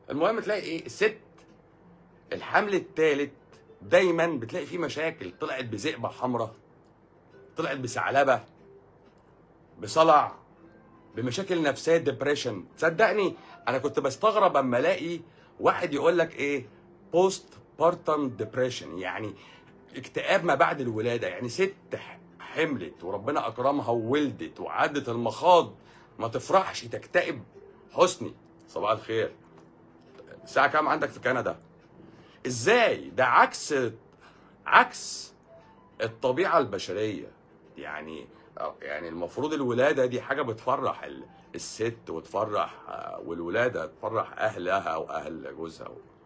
المهم تلاقي ايه الست الحمل الثالث دايما بتلاقي فيه مشاكل طلعت بذئبه حمراء طلعت بثعلبه بصلع بمشاكل نفسيه ديبريشن تصدقني انا كنت بستغرب اما الاقي واحد يقول لك ايه بوست بارتم ديبريشن يعني اكتئاب ما بعد الولاده يعني ست حملت وربنا اكرمها وولدت وعدت المخاض ما تفرحش تكتئب حسني صباح الخير الساعه كام عندك في كندا ازاي ده عكس عكس الطبيعه البشريه يعني يعني المفروض الولاده دي حاجه بتفرح ال- الست وتفرح آه، والولاده تفرح اهلها واهل جوزها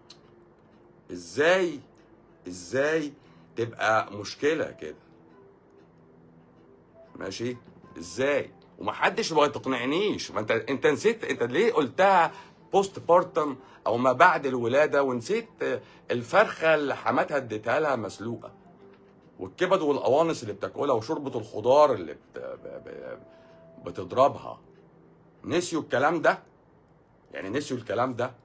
ازاي ازاي تبقى مشكله كده ماشي ازاي ومحدش ما تقنعنيش ما انت انت نسيت انت ليه قلتها بوست بارتم او ما بعد الولاده ونسيت الفرخه اللي حماتها اديتها لها مسلوقه والكبد والقوانص اللي بتاكلها وشوربه الخضار اللي بت... ب- ب- بتضربها نسيوا الكلام ده يعني نسيوا الكلام ده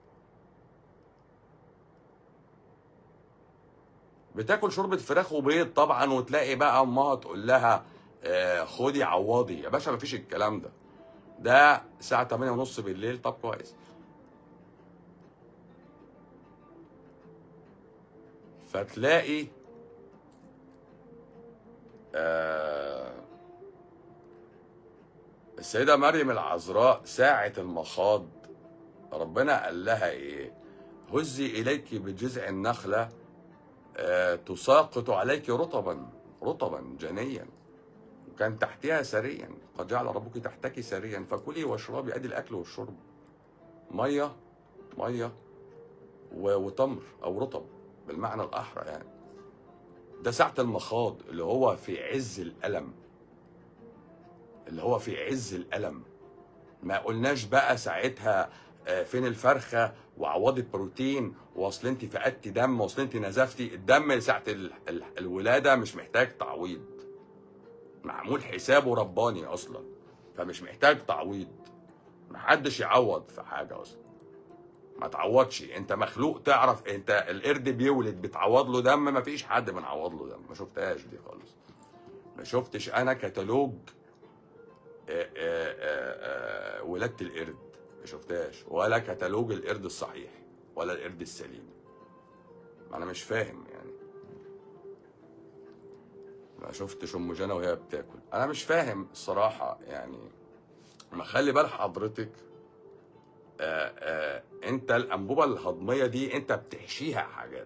بتاكل شوربه فراخ وبيض طبعا وتلاقي بقى امها تقول لها آه، خدي عوضي يا باشا مفيش الكلام ده ده الساعه 8 ونص بالليل طب كويس فتلاقي آه السيدة مريم العذراء ساعة المخاض ربنا قال لها ايه هزي اليك بجذع النخلة آه تساقط عليك رطبا رطبا جنيا وكان تحتها سريا قد جعل ربك تحتك سريا فكلي واشربي ادي الاكل والشرب ميه ميه و- وتمر او رطب بالمعنى الاحرى يعني ده ساعة المخاض اللي هو في عز الألم اللي هو في عز الألم ما قلناش بقى ساعتها آه، فين الفرخة وعوضي بروتين واصل انت فقدتي دم واصل انت نزفتي الدم ساعة ال- ال- الولادة مش محتاج تعويض معمول حسابه رباني اصلا فمش محتاج تعويض محدش يعوض في حاجة اصلا ما تعوضش انت مخلوق تعرف انت القرد بيولد بتعوض له دم ما فيش حد بنعوض له دم ما شفتهاش دي خالص ما شفتش انا كتالوج آه، آه، آه، آه، ولاده القرد ما شفتهاش ولا كتالوج القرد الصحيح ولا القرد السليم انا مش فاهم يعني ما شفتش ام جنى وهي بتاكل انا مش فاهم الصراحه يعني ما خلي بال حضرتك آه، آه، انت الانبوبه الهضميه دي انت بتحشيها حاجات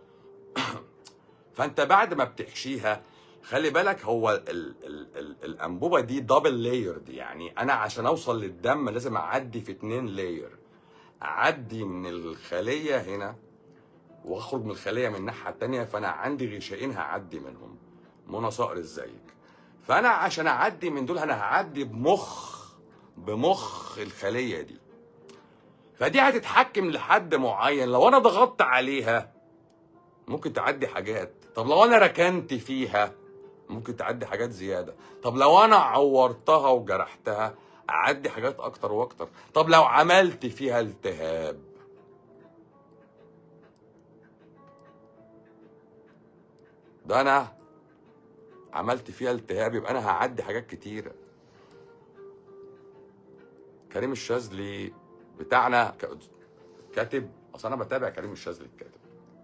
فانت بعد ما بتحشيها خلي بالك هو ال ال ال الانبوبه دي دبل لايرد يعني انا عشان اوصل للدم لازم اعدي في اتنين لاير اعدي من الخليه هنا واخرج من الخليه من الناحيه التانيه فانا عندي غشائين هعدي منهم منى صقر ازيك فانا عشان اعدي من دول انا هعدي بمخ بمخ الخليه دي فدي هتتحكم لحد معين لو انا ضغطت عليها ممكن تعدي حاجات طب لو انا ركنت فيها ممكن تعدي حاجات زياده طب لو انا عورتها وجرحتها اعدي حاجات اكتر واكتر طب لو عملت فيها التهاب ده انا عملت فيها التهاب يبقى انا هعدي حاجات كتيره كريم الشاذلي بتاعنا ك- كاتب اصل انا بتابع كريم الشاذلي الكاتب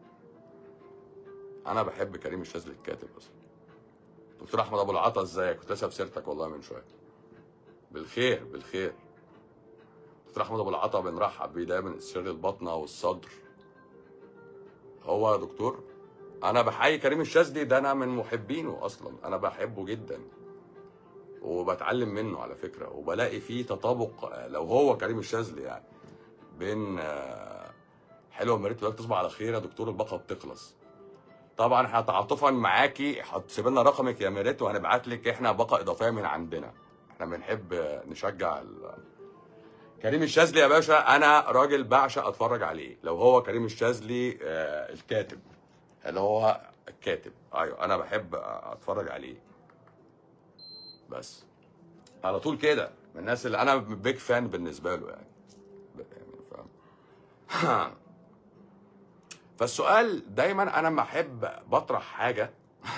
انا بحب كريم الشاذلي الكاتب اصلا دكتور احمد ابو العطا ازيك كنت لسه بسيرتك والله من شويه بالخير بالخير دكتور احمد ابو العطا بنرحب بيه دايما استشاري البطنه والصدر هو يا دكتور انا بحيي كريم الشاذلي ده انا من محبينه اصلا انا بحبه جدا وبتعلم منه على فكره وبلاقي فيه تطابق آه، لو هو كريم الشاذلي يعني بين آه، حلوه مريت لك تصبح على خير يا دكتور الباقه بتخلص طبعا احنا تعاطفا معاكي هتسيب لنا رقمك يا ميريت وهنبعت لك احنا باقه اضافيه من عندنا احنا بنحب آه، نشجع ال... كريم الشاذلي يا باشا انا راجل بعشق اتفرج عليه لو هو كريم الشاذلي آه، الكاتب اللي هو الكاتب ايوه انا بحب اتفرج عليه بس على طول كده من الناس اللي انا بيج فان بالنسبه له يعني ب- يعني فاهم فالسؤال دايما انا لما احب بطرح حاجه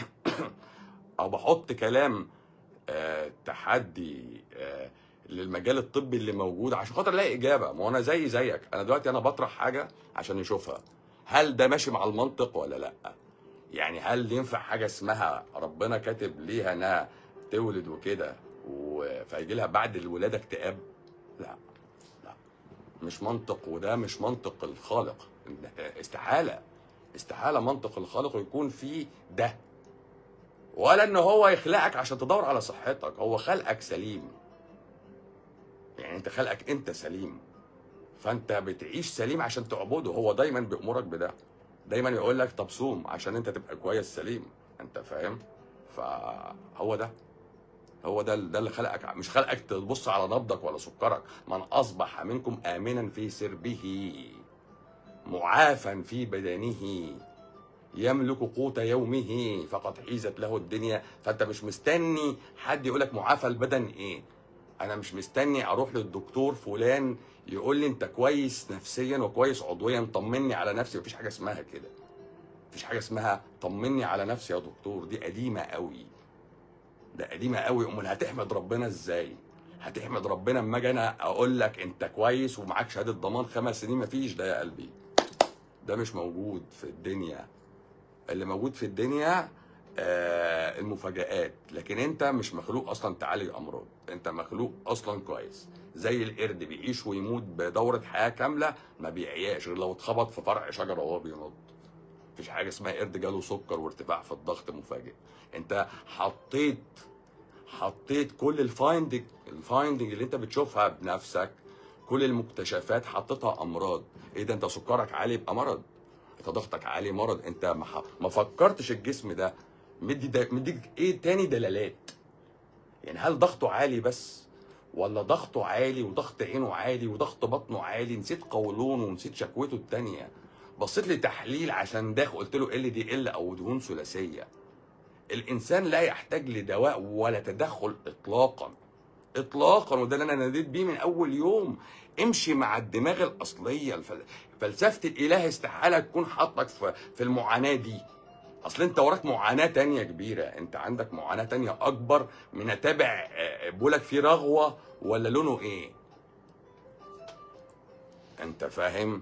او بحط كلام آه، تحدي آه، للمجال الطبي اللي موجود عشان خاطر الاقي اجابه ما هو انا زي زيك انا دلوقتي انا بطرح حاجه عشان نشوفها هل ده ماشي مع المنطق ولا لا يعني هل ينفع حاجه اسمها ربنا كاتب ليها انها تولد وكده و- فيجي لها بعد الولاده اكتئاب لا لا مش منطق وده مش منطق الخالق استحاله استحاله منطق الخالق يكون فيه ده ولا ان هو يخلقك عشان تدور على صحتك هو خلقك سليم يعني انت خلقك انت سليم فانت بتعيش سليم عشان تعبده هو دايما بيأمرك بده دايما يقول لك طب صوم عشان انت تبقى كويس سليم انت فاهم فهو ده هو ده ده اللي خلقك مش خلقك تبص على نبضك ولا سكرك من اصبح منكم امنا في سربه معافا في بدنه يملك قوت يومه فقد حيزت له الدنيا فانت مش مستني حد يقول لك معافى البدن ايه انا مش مستني اروح للدكتور فلان يقول لي انت كويس نفسيا وكويس عضويا طمني على نفسي مفيش حاجه اسمها كده مفيش حاجه اسمها طمني على نفسي يا دكتور دي قديمه قوي ده قديمه قوي امال هتحمد ربنا ازاي هتحمد ربنا اما اجي انا اقول لك انت كويس ومعاك شهاده ضمان خمس سنين مفيش ده يا قلبي ده مش موجود في الدنيا اللي موجود في الدنيا آه المفاجآت لكن انت مش مخلوق اصلا تعالج امراض انت مخلوق اصلا كويس زي القرد بيعيش ويموت بدورة حياة كاملة ما بيعياش غير لو اتخبط في فرع شجرة وهو بينط مفيش حاجة اسمها قرد جاله سكر وارتفاع في الضغط مفاجئ انت حطيت حطيت كل الفايندنج الفايندنج اللي انت بتشوفها بنفسك كل المكتشفات حطيتها امراض ايه ده انت سكرك عالي يبقى مرض انت ضغطك عالي مرض انت ما, ح- ما فكرتش الجسم ده مدي ده مديك ايه تاني دلالات يعني هل ضغطه عالي بس ولا ضغطه عالي وضغط عينه عالي وضغط بطنه عالي نسيت قولونه ونسيت شكوته التانية بصيت لتحليل عشان ده قلت له ال دي ال او دهون ثلاثيه الانسان لا يحتاج لدواء ولا تدخل اطلاقا اطلاقا وده اللي انا ناديت بيه من اول يوم امشي مع الدماغ الاصليه الفل... فلسفه الاله استحاله تكون حاطك في في المعاناه دي اصل انت وراك معاناه تانية كبيره انت عندك معاناه تانية اكبر من اتابع آه، بولك فيه رغوه ولا لونه ايه انت فاهم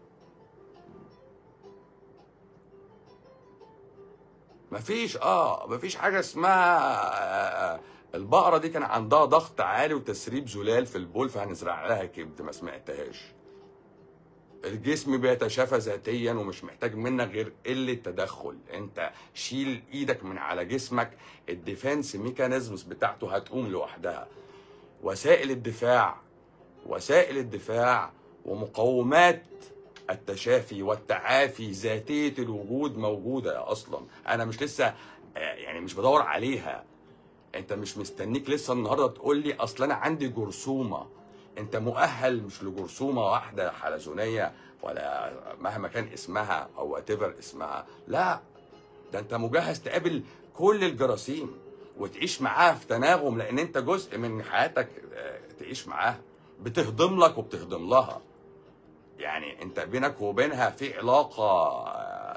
مفيش اه مفيش حاجه اسمها آه، آه، البقره دي كان عندها ضغط عالي وتسريب زلال في البول فهنزرع لها كبد ما سمعتهاش الجسم بيتشافى ذاتيا ومش محتاج منك غير قله تدخل انت شيل ايدك من على جسمك الديفense ميكانيزمز بتاعته هتقوم لوحدها وسائل الدفاع وسائل الدفاع ومقومات التشافي والتعافي ذاتية الوجود موجودة أصلا أنا مش لسه آه، يعني مش بدور عليها أنت مش مستنيك لسه النهاردة تقول لي أصل أنا عندي جرثومة أنت مؤهل مش لجرثومة واحدة حلزونية ولا مهما كان اسمها أو وات اسمها لا ده أنت مجهز تقابل كل الجراثيم وتعيش معاها في تناغم لأن أنت جزء من حياتك آه، تعيش معاها بتهضم لك وبتهضم لها يعني انت بينك وبينها في علاقه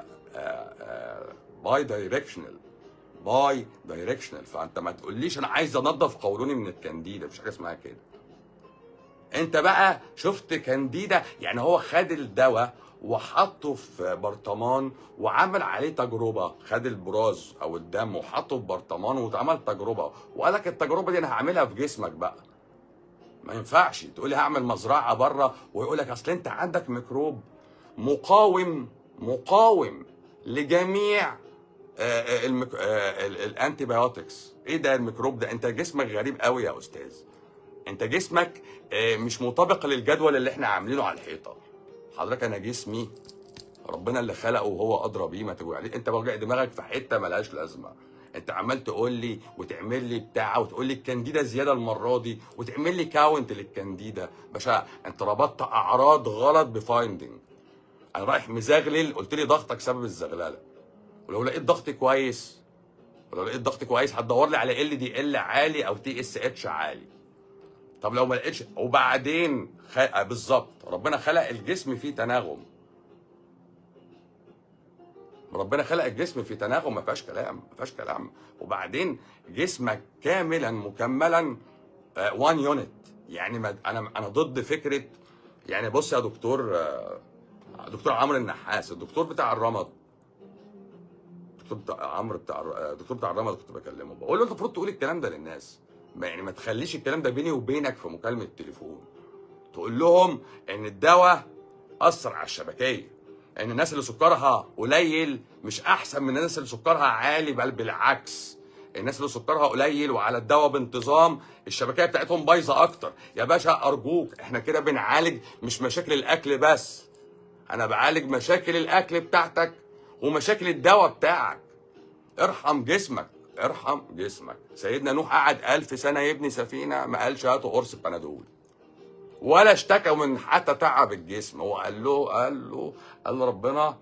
باي دايركشنال باي دايركشنال فانت ما تقوليش انا عايز انضف قولوني من الكانديدا مفيش حاجه اسمها كده انت بقى شفت كانديدا يعني هو خد الدواء وحطه في برطمان وعمل عليه تجربه خد البراز او الدم وحطه في برطمان واتعمل تجربه وقال لك التجربه دي انا هعملها في جسمك بقى ما ينفعش تقولي هعمل مزرعه بره ويقول لك اصل انت عندك ميكروب مقاوم مقاوم لجميع آه، آه، الميك... آه، ال- الانتي بايوتكس ايه ده الميكروب ده انت جسمك غريب قوي يا استاذ انت جسمك آه، مش مطابق للجدول اللي احنا عاملينه على الحيطه حضرتك انا جسمي ربنا اللي خلقه وهو ادرى بيه ما تقول عليه انت وجع دماغك في حته ملهاش لازمه انت عمال تقول لي وتعمل لي بتاع وتقول لي الكانديدا زياده المره دي وتعمل لي كاونت للكانديدا باشا انت ربطت اعراض غلط بفايندنج انا رايح مزغلل قلت لي ضغطك سبب الزغلله ولو لقيت ضغطي كويس ولو لقيت ضغطي كويس هتدور لي على ال دي ال عالي او تي اس اتش عالي طب لو ما لقيتش وبعدين خ... آه بالظبط ربنا خلق الجسم فيه تناغم ربنا خلق الجسم في تناغم ما فيهاش كلام ما فيهاش كلام وبعدين جسمك كاملا مكملا وان يونت يعني ما انا انا ضد فكره يعني بص يا دكتور آه، دكتور عمرو النحاس الدكتور بتاع الرمد دكتور بتاع عمرو بتاع آه، دكتور بتاع الرمد كنت بكلمه بقول له انت المفروض تقول الكلام ده للناس ما يعني ما تخليش الكلام ده بيني وبينك في مكالمه تليفون تقول لهم ان الدواء اثر على الشبكيه ان الناس اللي سكرها قليل مش احسن من الناس اللي سكرها عالي بل بالعكس الناس اللي سكرها قليل وعلى الدواء بانتظام الشبكيه بتاعتهم بايظه اكتر يا باشا ارجوك احنا كده بنعالج مش مشاكل الاكل بس انا بعالج مشاكل الاكل بتاعتك ومشاكل الدواء بتاعك ارحم جسمك ارحم جسمك سيدنا نوح قعد ألف سنة يبني سفينة ما قالش هاتوا قرص بنادول ولا اشتكى من حتى تعب الجسم هو قال له قال له قال له ربنا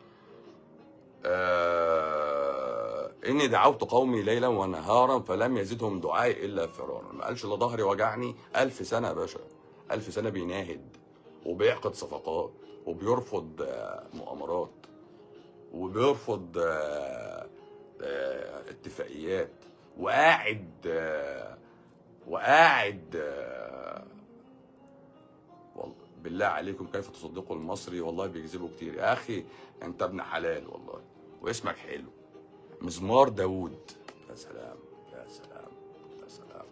آه اني دعوت قومي ليلا ونهارا فلم يزدهم دعائي الا فرارا ما قالش لا ظهري وجعني ألف سنه يا باشا ألف سنه بيناهد وبيعقد صفقات وبيرفض آه، مؤامرات وبيرفض آه، آه، اتفاقيات وقاعد آه، وقاعد آه، والله بالله عليكم كيف تصدقوا المصري والله بيكذبوا كتير يا اخي انت ابن حلال والله واسمك حلو مزمار داوود يا سلام يا سلام يا سلام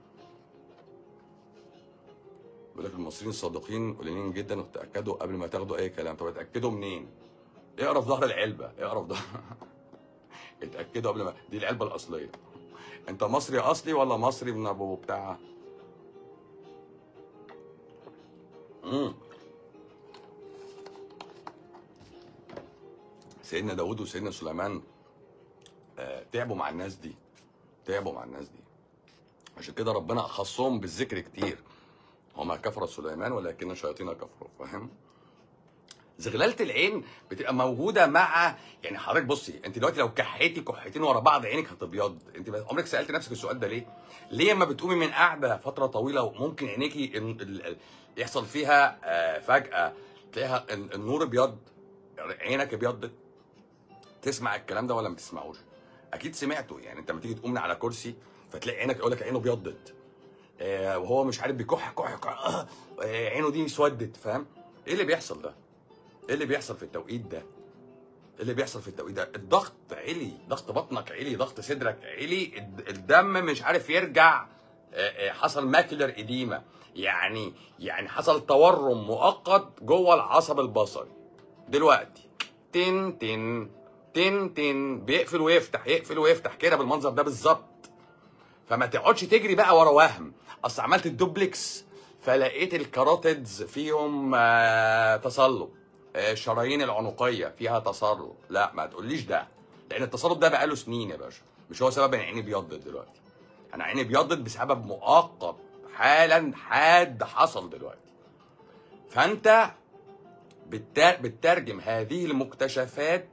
بيقول لك المصريين الصادقين قليلين جدا وتاكدوا قبل ما تاخدوا اي كلام طب اتاكدوا منين اقرا في ظهر العلبه اقرا في ظهر اتاكدوا قبل ما دي العلبه الاصليه انت مصري اصلي ولا مصري من ابو بتاع امم سيدنا داود وسيدنا سليمان آه، تعبوا مع الناس دي تعبوا مع الناس دي عشان كده ربنا خصهم بالذكر كتير وما كفر سليمان ولكن الشياطين كفروا فاهم زغلله العين بتبقى موجوده مع يعني حضرتك بصي انت دلوقتي لو كحيتي كحيتين ورا بعض عينك هتبيض انت بس- عمرك سالت نفسك السؤال ده ليه؟ ليه اما بتقومي من قاعده فتره طويله وممكن عينيكي ال- ال- ال- يحصل فيها آه، فجاه تلاقيها ال- النور ابيض عينك ابيضت تسمع الكلام ده ولا ما تسمعوش؟ اكيد سمعته يعني انت لما تيجي تقوم من على كرسي فتلاقي عينك يقول لك عينه ابيضت آه، وهو مش عارف بيكح كح كح آه، آه، عينه دي اسودت فاهم؟ ايه اللي بيحصل ده؟ ايه اللي بيحصل في التوقيت ده؟ ايه اللي بيحصل في التوقيت ده؟ الضغط عالي، ضغط بطنك عالي، ضغط صدرك عالي، الد- الدم مش عارف يرجع آه، آه، حصل ماكلر اديمه يعني يعني حصل تورم مؤقت جوه العصب البصري دلوقتي تن تن تن تن بيقفل ويفتح يقفل ويفتح كده بالمنظر ده بالظبط فما تقعدش تجري بقى ورا وهم اصل عملت الدوبلكس فلقيت الكاروتيدز فيهم آه، تصلب آه، الشرايين العنقيه فيها تصلب لا ما تقوليش ده لان التصلب ده بقاله سنين يا باشا مش هو سبب ان عيني بيضت دلوقتي انا عيني بيضت بسبب مؤقت حالا حاد حصل دلوقتي فانت بت- بتترجم هذه المكتشفات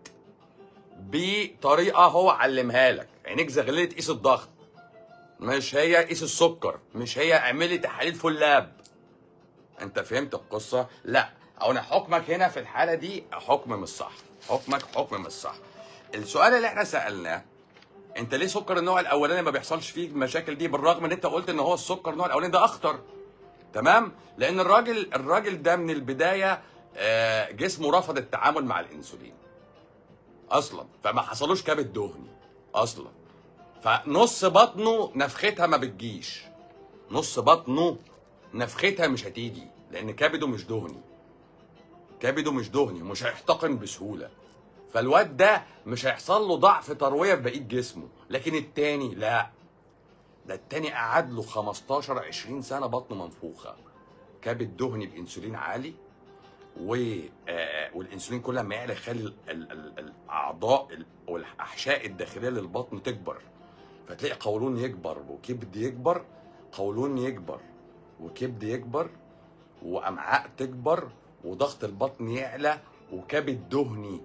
بطريقه هو علمها لك عينيك زغلله تقيس الضغط مش هي قيس السكر مش هي اعملي تحاليل فلاب انت فهمت القصه لا او انا حكمك هنا في الحاله دي حكم مش صح حكمك حكم مش صح السؤال اللي احنا سالناه انت ليه سكر النوع الاولاني ما بيحصلش فيه المشاكل دي بالرغم ان انت قلت ان هو السكر النوع الاولاني ده اخطر تمام لان الراجل الراجل ده من البدايه آه، جسمه رفض التعامل مع الانسولين اصلا فما حصلوش كبد دهني اصلا فنص بطنه نفختها ما بتجيش نص بطنه نفختها مش هتيجي لان كبده مش دهني كبده مش دهني مش هيحتقن بسهوله فالواد ده مش هيحصل له ضعف ترويه في بقيه جسمه لكن التاني لا ده التاني قعد له 15 20 سنه بطنه منفوخه كبد دهني بانسولين عالي و آه، والانسولين كل ما يعلى يخلي ال- ال- ال- الاعضاء ال- والاحشاء الداخليه للبطن تكبر فتلاقي قولون يكبر وكبد يكبر قولون يكبر وكبد يكبر وامعاء تكبر وضغط البطن يعلى وكبد دهني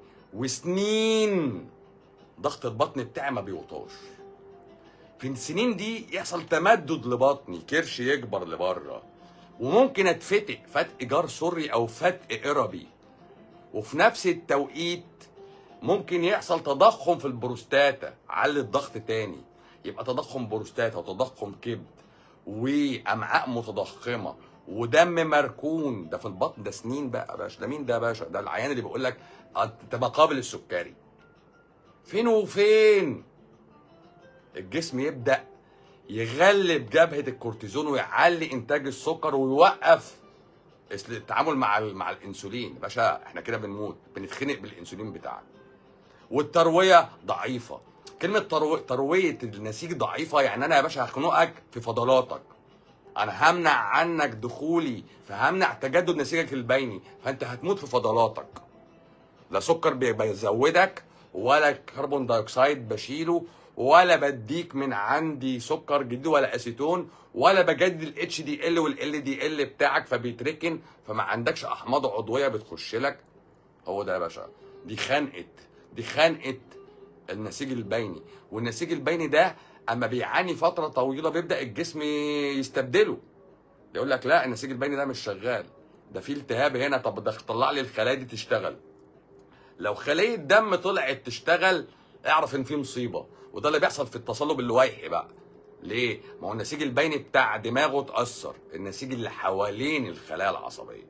وسنين ضغط البطن بتاعي ما بيوطاش في السنين دي يحصل تمدد لبطني كرش يكبر لبره وممكن اتفتق فتق جار سري او فتق اربي وفي نفس التوقيت ممكن يحصل تضخم في البروستاتا علي الضغط تاني يبقى تضخم بروستاتا وتضخم كبد وامعاء متضخمه ودم مركون ده في البطن ده سنين بقى يا باشا ده مين ده يا باشا ده العيان اللي بيقول لك تبقى قابل السكري فين وفين الجسم يبدا يغلب جبهه الكورتيزون ويعلي انتاج السكر ويوقف التعامل مع ال- مع الانسولين يا باشا احنا كده بنموت بنتخنق بالانسولين بتاعنا والترويه ضعيفه كلمه ترو... ترويه النسيج ضعيفه يعني انا يا باشا هخنقك في فضلاتك انا همنع عنك دخولي فهمنع تجدد نسيجك البيني فانت هتموت في فضلاتك لا سكر بي- بيزودك ولا كربون دايوكسيد بشيله ولا بديك من عندي سكر جديد ولا اسيتون ولا بجدد الاتش دي ال والال دي ال بتاعك فبيتركن فما عندكش احماض عضويه بتخش لك هو ده يا باشا دي خنقه دي خنقه النسيج البيني والنسيج البيني ده اما بيعاني فتره طويله بيبدا الجسم يستبدله يقول لك لا النسيج البيني ده مش شغال ده في التهاب هنا طب ده طلع لي الخلايا دي تشتغل لو خليه دم طلعت تشتغل اعرف ان في مصيبه وده اللي بيحصل في التصلب اللويحي بقى ليه ما هو النسيج البيني بتاع دماغه اتاثر النسيج اللي حوالين الخلايا العصبيه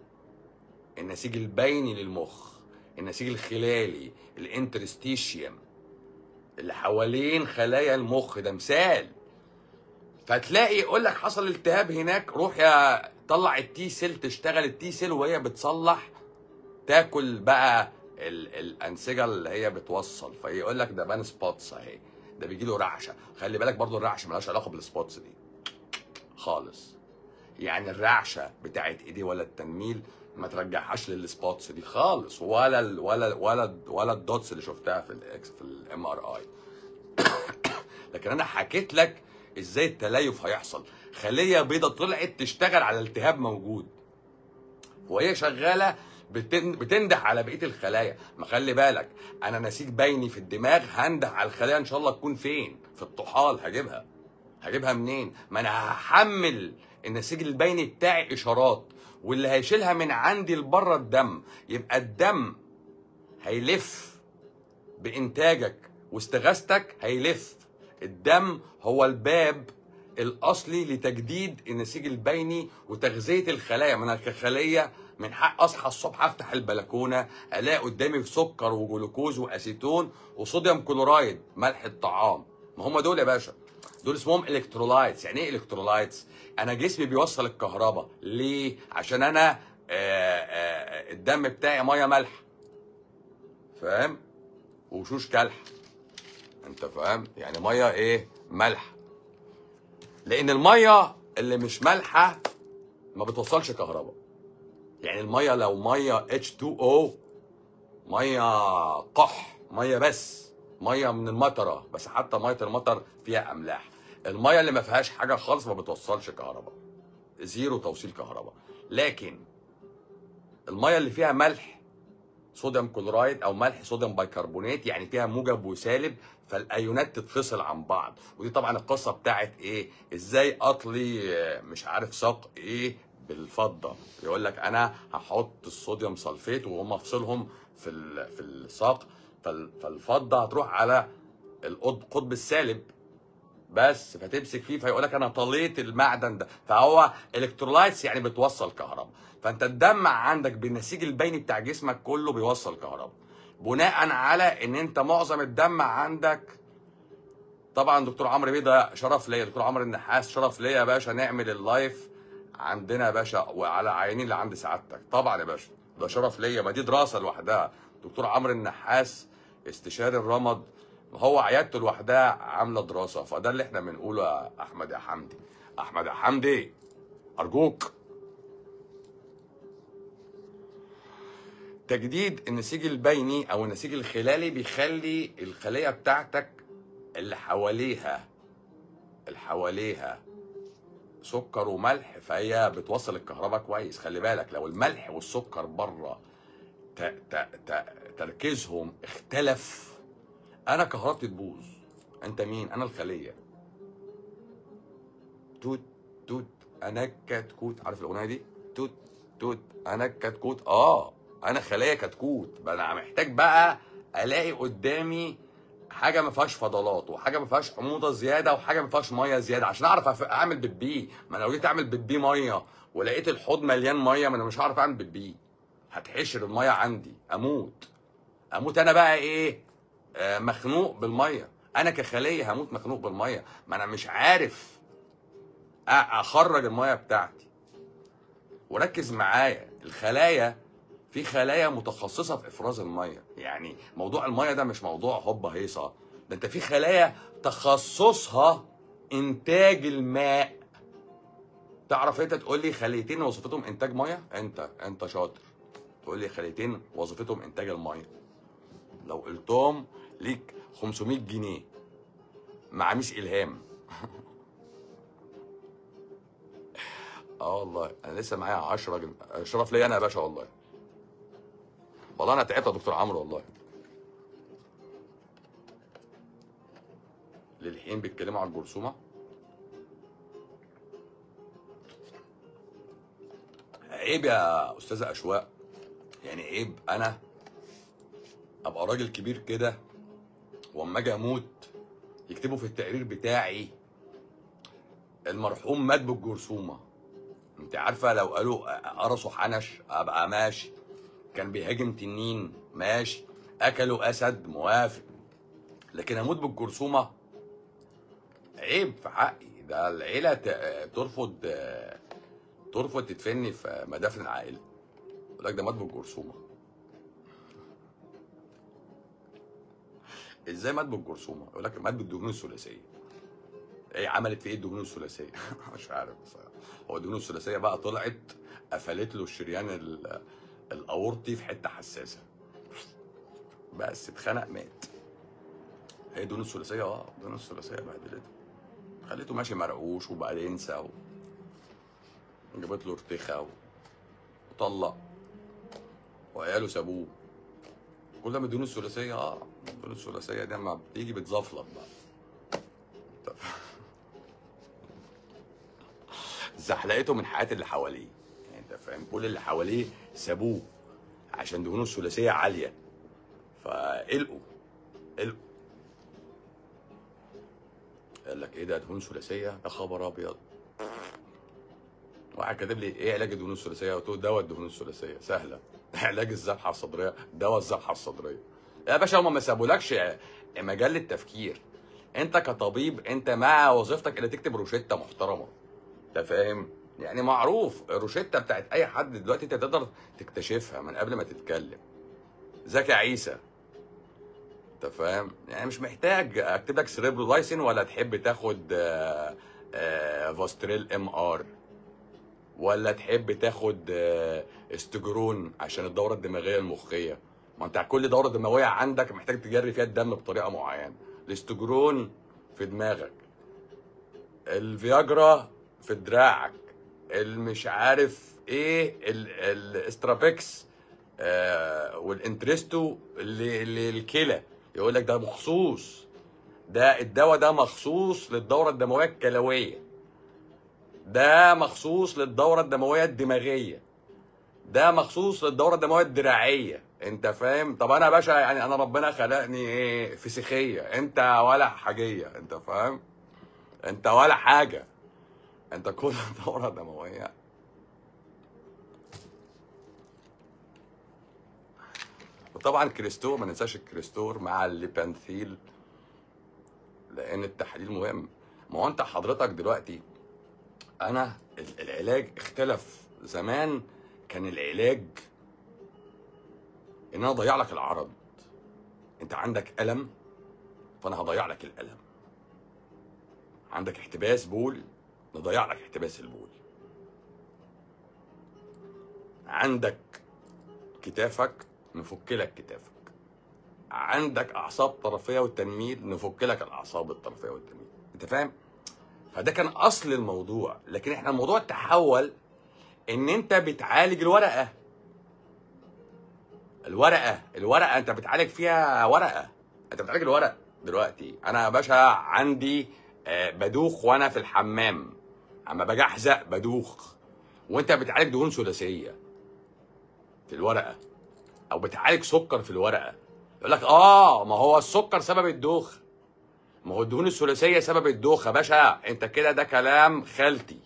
النسيج البيني للمخ النسيج الخلالي الانترستيشيوم اللي حوالين خلايا المخ ده مثال فتلاقي يقول لك حصل التهاب هناك روح يا طلع التي سيل تشتغل التي سيل وهي بتصلح تاكل بقى ال الانسجه اللي هي بتوصل فيقول لك ده بان سبوتس اهي ده بيجي له رعشه خلي بالك برضو الرعشه ملهاش علاقه بالسبوتس دي خالص يعني الرعشه بتاعت ايدي ولا التنميل ما ترجعهاش للسبوتس دي خالص ولا ال ولا ولا ولا الدوتس اللي شفتها في الاكس في الام ار اي لكن انا حكيت لك ازاي التليف هيحصل خليه بيضه طلعت تشتغل على التهاب موجود وهي شغاله بتن- بتنده على بقيه الخلايا ما خلي بالك انا نسيج بيني في الدماغ هنده على الخلايا ان شاء الله تكون فين في الطحال هجيبها هجيبها منين ما انا هحمل النسيج البيني بتاعي اشارات واللي هيشيلها من عندي لبره الدم يبقى الدم هيلف بانتاجك واستغاثتك هيلف الدم هو الباب الاصلي لتجديد النسيج البيني وتغذيه الخلايا من الخليه من حق اصحى الصبح افتح البلكونه الاقي قدامي سكر وجلوكوز واسيتون وصوديوم كلورايد ملح الطعام ما هم دول يا باشا دول اسمهم الكترولايتس يعني ايه الكترولايتس انا جسمي بيوصل الكهرباء ليه عشان انا آآ آآ الدم بتاعي ميه مالحه فاهم وشوش كلح انت فاهم يعني ميه ايه مالحه لان الميه اللي مش مالحه ما بتوصلش كهرباء يعني الميه لو ميه H2O ميه قح ميه بس ميه من المطره بس حتى ميه المطر فيها املاح الميه اللي ما فيهاش حاجه خالص ما بتوصلش كهرباء زيرو توصيل كهرباء لكن الميه اللي فيها ملح صوديوم كلورايد او ملح صوديوم بايكربونات يعني فيها موجب وسالب فالايونات تتفصل عن بعض ودي طبعا القصه بتاعت ايه ازاي اطلي آه، مش عارف ساق ايه بالفضه يقول لك انا هحط الصوديوم سلفيت وهم افصلهم في ال- في الساق فال- فالفضه هتروح على القطب القطب السالب بس فتمسك فيه فيقول لك انا طليت المعدن ده فهو الكترولايتس يعني بتوصل كهرباء فانت الدم عندك بالنسيج البيني بتاع جسمك كله بيوصل كهرباء بناء على ان انت معظم الدم عندك طبعا دكتور عمرو بيه ده شرف ليا دكتور عمرو النحاس شرف ليا يا باشا نعمل اللايف عندنا يا باشا وعلى عينين اللي عند سعادتك طبعا يا باشا ده شرف ليا ما دي دراسه لوحدها دكتور عمرو النحاس استشاري الرمد هو عيادته لوحدها عامله دراسه فده اللي احنا بنقوله يا احمد يا حمدي احمد يا حمدي ارجوك تجديد النسيج البيني او النسيج الخلالي بيخلي الخليه بتاعتك اللي حواليها اللي حواليها سكر وملح فهي بتوصل الكهرباء كويس خلي بالك لو الملح والسكر بره ت- ت- ت- تركيزهم اختلف انا كهربتي تبوظ انت مين انا الخليه توت توت انا كتكوت عارف الاغنيه دي توت توت انا كتكوت اه انا خلايا كتكوت بقى انا محتاج بقى الاقي قدامي حاجه ما فيهاش فضلات وحاجه ما فيهاش حموضه زياده وحاجه ما فيهاش ميه زياده عشان اعرف أف- اعمل بيبي ما انا لو جيت اعمل بيبي ميه ولقيت الحوض مليان ميه ما انا مش هعرف اعمل بيبي هتحشر الميه عندي اموت اموت انا بقى ايه آه مخنوق بالميه انا كخليه هموت مخنوق بالميه ما انا مش عارف أ- اخرج الميه بتاعتي وركز معايا الخلايا في خلايا متخصصه في افراز الميه يعني موضوع الميه ده مش موضوع هوبا هيصه ده انت في خلايا تخصصها انتاج الماء تعرف انت تقول لي خليتين وظيفتهم انتاج ميه انت انت شاطر تقول لي خليتين وظيفتهم انتاج الميه لو قلتهم ليك 500 جنيه مع ميس الهام اه والله انا لسه معايا 10 جنيه شرف ليا انا يا باشا والله والله انا تعبت يا دكتور عمرو والله للحين بيتكلموا على الجرثومه عيب يا استاذه اشواق يعني عيب انا ابقى راجل كبير كده واما اجي اموت يكتبوا في التقرير بتاعي المرحوم مات بالجرثومه انت عارفه لو قالوا قرصوا حنش ابقى ماشي كان بيهاجم تنين ماشي اكلوا اسد موافق لكن اموت بالجرثومه عيب في حقي ده العيله ت- ترفض ترفض تدفني في مدافن العائله يقول لك ده مات بالجرثومه ازاي مات بالجرثومه يقول لك مات بالدهون الثلاثيه ايه عملت في ايه الدهون الثلاثيه مش عارف بصراحه هو الدهون الثلاثيه بقى طلعت قفلت له الشريان ال- الاورطي في حته حساسه بس اتخنق مات هي الدهون الثلاثيه اه الدهون الثلاثيه بهدلته خليته ماشي مرقوش وبقى ينسى و... جابت له ارتخاء و... وطلق وعياله سابوه كل ده من الدهون الثلاثيه اه الدهون الثلاثيه دي لما بتيجي بتزفلط بقى طب. زحلقته من حياه اللي حواليه يعني انت فاهم كل اللي حواليه سابوه عشان دهونه الثلاثيه عاليه فقلقوا قلقوا قال لك ايه ده دهون ثلاثيه يا خبر ابيض واحد كاتب لي ايه علاج الدهون الثلاثيه قلت له دواء الدهون الثلاثيه سهله علاج الذبحه الصدريه دواء الذبحه الصدريه يا باشا هم ما سابولكش مجال للتفكير انت كطبيب انت مع وظيفتك اللي تكتب روشته محترمه انت فاهم يعني معروف الروشته بتاعت اي حد دلوقتي انت تقدر تكتشفها من قبل ما تتكلم زكي عيسى انت فاهم يعني مش محتاج اكتب لك سريبرولايسين ولا تحب تاخد آه، آه، فاستريل ام ار ولا تحب تاخد آه، استجرون عشان الدوره الدماغيه المخيه ما انت كل دوره دمويه عندك محتاج تجري فيها الدم بطريقه معينه الاستجرون في دماغك الفياجرا في دراعك المش عارف ايه ال- الاسترابيكس آه والانترستو اللي اللي الكلى يقول لك ده مخصوص ده الدواء ده مخصوص للدوره الدمويه الكلويه ده مخصوص للدوره الدمويه الدماغيه ده مخصوص للدوره الدمويه الدراعيه انت فاهم طب انا يا باشا يعني انا ربنا خلقني ايه فسيخيه انت ولا حاجيه انت فاهم انت ولا حاجه انت كل دوره دمويه وطبعا كريستور ما ننساش الكريستور مع الليبانثيل لان التحليل مهم ما هو انت حضرتك دلوقتي انا ال- العلاج اختلف زمان كان العلاج ان انا اضيع لك العرض انت عندك الم فانا هضيع لك الالم عندك احتباس بول نضيع لك احتباس البول عندك كتافك نفك لك كتافك عندك اعصاب طرفيه والتنميل نفك لك الاعصاب الطرفيه والتنميل انت فاهم فده كان اصل الموضوع لكن احنا الموضوع تحول ان انت بتعالج الورقه الورقه الورقه انت بتعالج فيها ورقه انت بتعالج الورق دلوقتي انا يا باشا عندي آه، بدوخ وانا في الحمام اما باجي احزق بدوخ وانت بتعالج دهون ثلاثيه في الورقه او بتعالج سكر في الورقه يقول لك اه ما هو السكر سبب الدوخه ما هو الدهون الثلاثيه سبب الدوخه باشا انت كده ده كلام خالتي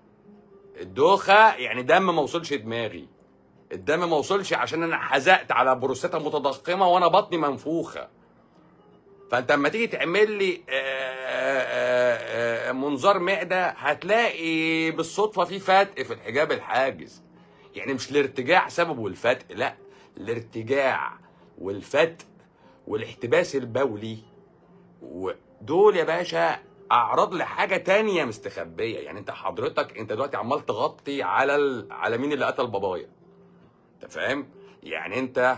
الدوخه يعني دم ما وصلش دماغي الدم ما وصلش عشان انا حزقت على بروستاتا متضخمه وانا بطني منفوخه فانت لما تيجي تعمل لي آه، آه، آه، منظار معده هتلاقي بالصدفه في فتق في الحجاب الحاجز يعني مش الارتجاع سببه الفتق لا الارتجاع والفتق والاحتباس البولي ودول يا باشا اعراض لحاجه تانية مستخبيه يعني انت حضرتك انت دلوقتي عمال تغطي على ال... على مين اللي قتل بابايا انت فاهم يعني انت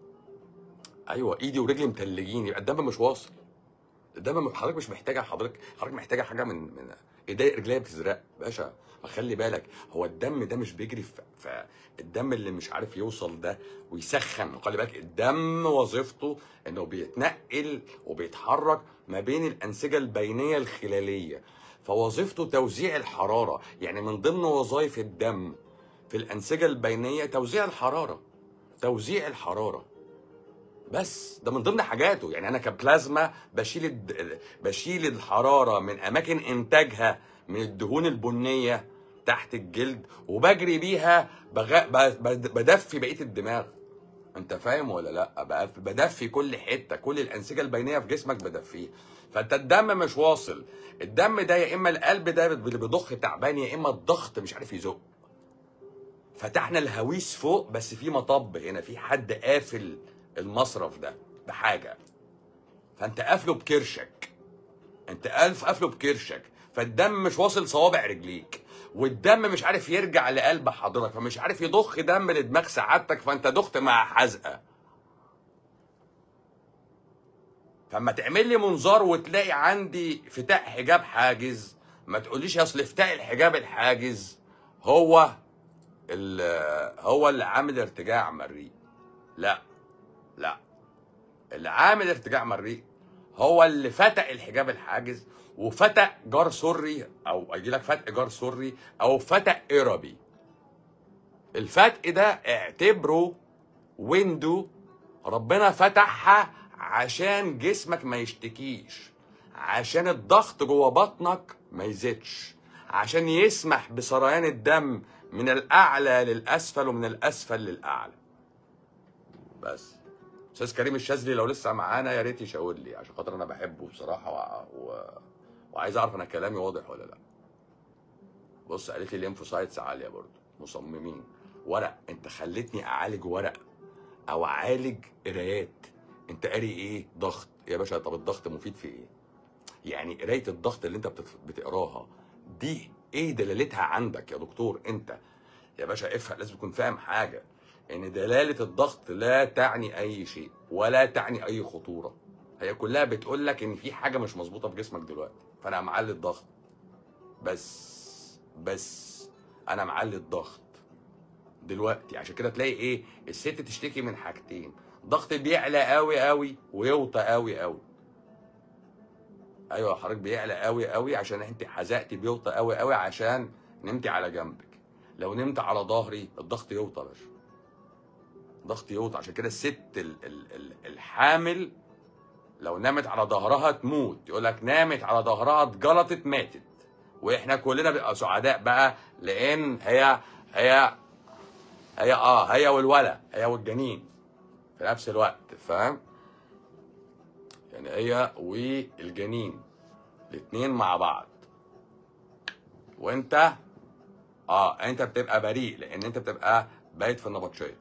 ايوه ايدي ورجلي متلجين يبقى الدم مش واصل الدم م- حضرتك مش محتاجه حضرتك حضرتك محتاجه حاجه من من ايديا رجليا بتزرق باشا ما خلي بالك هو الدم ده مش بيجري في, في الدم اللي مش عارف يوصل ده ويسخن خلي بالك الدم وظيفته انه بيتنقل وبيتحرك ما بين الانسجه البينيه الخلاليه فوظيفته توزيع الحراره يعني من ضمن وظائف الدم في الانسجه البينيه توزيع الحراره توزيع الحراره بس ده من ضمن حاجاته يعني انا كبلازما بشيل الد... بشيل الحراره من اماكن انتاجها من الدهون البنيه تحت الجلد وبجري بيها بغ... ب- بد- بدفي بقيه الدماغ انت فاهم ولا لا بقى بدفي كل حته كل الانسجه البينيه في جسمك بدفيه فانت الدم مش واصل الدم ده يا اما القلب ده اللي بيضخ تعبان يا اما الضغط مش عارف يزق فتحنا الهويس فوق بس في مطب هنا في حد قافل المصرف ده بحاجه فانت قافله بكرشك انت قاف قافله بكرشك فالدم مش واصل صوابع رجليك والدم مش عارف يرجع لقلب حضرتك فمش عارف يضخ دم لدماغ سعادتك فانت دخت مع حزقه فاما تعمل لي منظار وتلاقي عندي فتاء حجاب حاجز ما تقوليش اصل فتاء الحجاب الحاجز هو ال- هو اللي عامل ارتجاع مريء لا لا اللي عامل ارتجاع مريء هو اللي فتق الحجاب الحاجز وفتق جار سري او اجي لك فتق جار سري او فتق اربي الفتق ده اعتبره ويندو ربنا فتحها عشان جسمك ما يشتكيش عشان الضغط جوه بطنك ما يزيدش عشان يسمح بسريان الدم من الاعلى للاسفل ومن الاسفل للاعلى بس استاذ كريم الشاذلي لو لسه معانا يا ريت يشاور لي عشان خاطر انا بحبه بصراحه و... و... وعايز اعرف انا كلامي واضح ولا لا بص قالت لي الليمفوسايتس عاليه برضه مصممين ورق انت خلتني اعالج ورق او اعالج قرايات انت قاري ايه ضغط يا باشا طب الضغط مفيد في ايه يعني قرايه الضغط اللي انت بتت- بتقراها دي ايه دلالتها عندك يا دكتور انت يا باشا افهم لازم تكون فاهم حاجه ان دلاله الضغط لا تعني اي شيء ولا تعني اي خطوره هي كلها بتقول لك ان في حاجه مش مظبوطه في جسمك دلوقتي فانا معلي الضغط بس بس انا معلي الضغط دلوقتي عشان كده تلاقي ايه الست تشتكي من حاجتين ضغط بيعلى قوي قوي ويوطى قوي قوي ايوه حضرتك بيعلى قوي قوي عشان انت حزقتي بيوطى قوي قوي عشان نمتي على جنبك لو نمت على ظهري الضغط يوطى يا باشا ضغط يوطى عشان كده الست ال- ال- ال- الحامل لو نامت على ظهرها تموت يقول لك نامت على ظهرها اتجلطت ماتت واحنا كلنا بنبقى سعداء بقى لان هي هي هي اه هي والولد هي والجنين في نفس الوقت فاهم يعني هي والجنين الاتنين مع بعض وانت اه انت بتبقى بريء لان انت بتبقى بايت في النبطشيه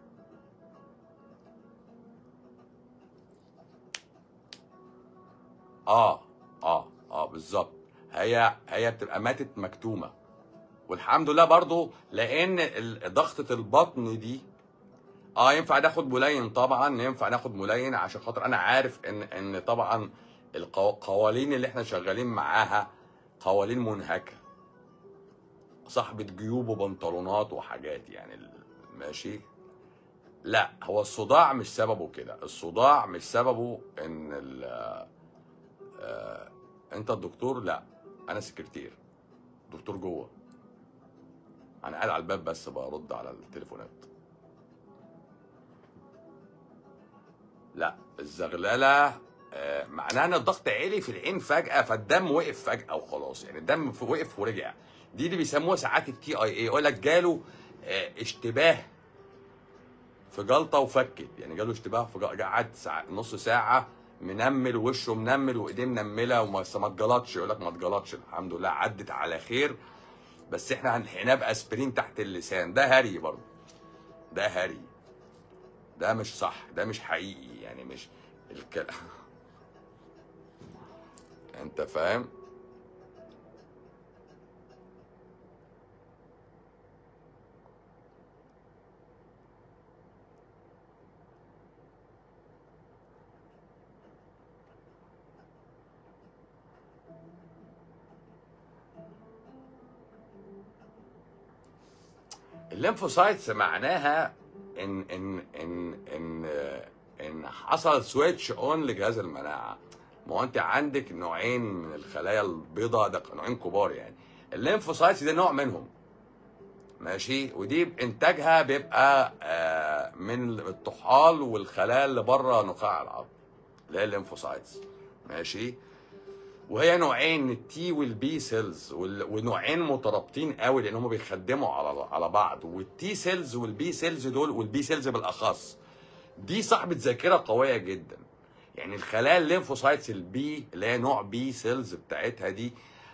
اه اه اه بالظبط هي هي بتبقى ماتت مكتومه والحمد لله برضو لان ال- ضغطه البطن دي اه ينفع ناخد ملين طبعا ينفع ناخد ملين عشان خاطر انا عارف ان ان طبعا القوالين اللي احنا شغالين معاها قوالين منهكه صاحبة جيوب وبنطلونات وحاجات يعني ال- ماشي لا هو الصداع مش سببه كده الصداع مش سببه ان ال آه، انت الدكتور لا انا سكرتير دكتور جوه انا قاعد على الباب بس برد على التليفونات لا الزغلله آه، معناها ان الضغط عالي في العين فجاه فالدم وقف فجاه وخلاص يعني الدم ف- وقف ورجع دي اللي بيسموها ساعات التي اي اي يقول لك جاله آه، اشتباه في جلطه وفكت يعني جاله اشتباه في جلطة قعد ساعة نص ساعه منمل وشه منمل وايديه منمله وما بس ما اتجلطش يقول لك ما اتجلطش الحمد لله عدت على خير بس احنا هنحقناه باسبرين تحت اللسان ده هري برضه ده هري ده مش صح ده مش حقيقي يعني مش الكلام انت فاهم الليمفوسايتس معناها ان ان ان ان ان حصل سويتش اون لجهاز المناعه ما هو انت عندك نوعين من الخلايا البيضاء ده نوعين كبار يعني الليمفوسايتس ده نوع منهم ماشي ودي انتاجها بيبقى آه، من الطحال والخلايا اللي بره نخاع العظم اللي هي الليمفوسايتس ماشي وهي نوعين التي والبي سيلز وال- ونوعين مترابطين قوي لان هم بيخدموا على على بعض والتي سيلز والبي سيلز دول والبي سيلز بالاخص دي صاحبه ذاكره قويه جدا يعني الخلايا الليمفوسايتس البي اللي هي نوع بي سيلز بتاعتها دي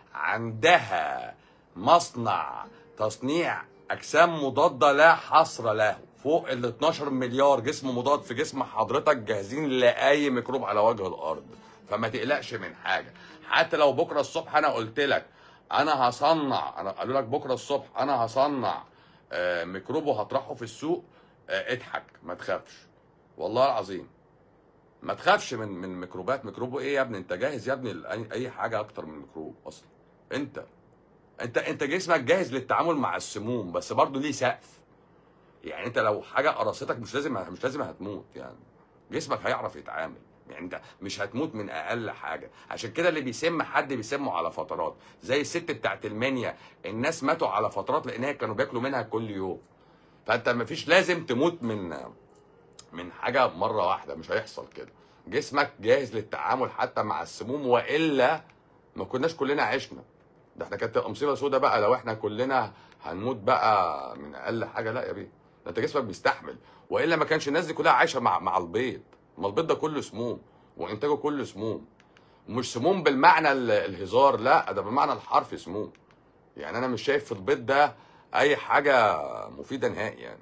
عندها مصنع تصنيع اجسام مضاده لا حصر له فوق ال 12 مليار جسم مضاد في جسم حضرتك جاهزين لاي ميكروب على وجه الارض فما تقلقش من حاجه حتى لو بكره الصبح انا قلت لك انا هصنع انا قالوا لك بكره الصبح انا هصنع آه، ميكروب وهطرحه في السوق آه، اضحك ما تخافش والله العظيم ما تخافش من من ميكروبات ميكروب ايه يا ابني انت جاهز يا ابني لاي أي حاجه اكتر من ميكروب اصلا انت انت انت جسمك جاهز للتعامل مع السموم بس برضه ليه سقف يعني انت لو حاجه قرصتك مش لازم مش لازم هتموت يعني جسمك هيعرف يتعامل يعني انت مش هتموت من اقل حاجه عشان كده اللي بيسم حد بيسمه على فترات زي الست بتاعت المنيا الناس ماتوا على فترات لان هي كانوا بياكلوا منها كل يوم فانت مفيش لازم تموت من من حاجه مره واحده مش هيحصل كده جسمك جاهز للتعامل حتى مع السموم والا ما كناش كلنا عشنا ده احنا كانت تبقى مصيبه سودا بقى لو احنا كلنا هنموت بقى من اقل حاجه لا يا بيه ده انت جسمك بيستحمل والا ما كانش الناس دي كلها عايشه مع مع البيض ما البيض ده كله سموم وانتاجه كله سموم مش سموم بالمعنى ال- الهزار لا ده بالمعنى الحرفي سموم يعني انا مش شايف في البيض ده اي حاجه مفيده نهائي يعني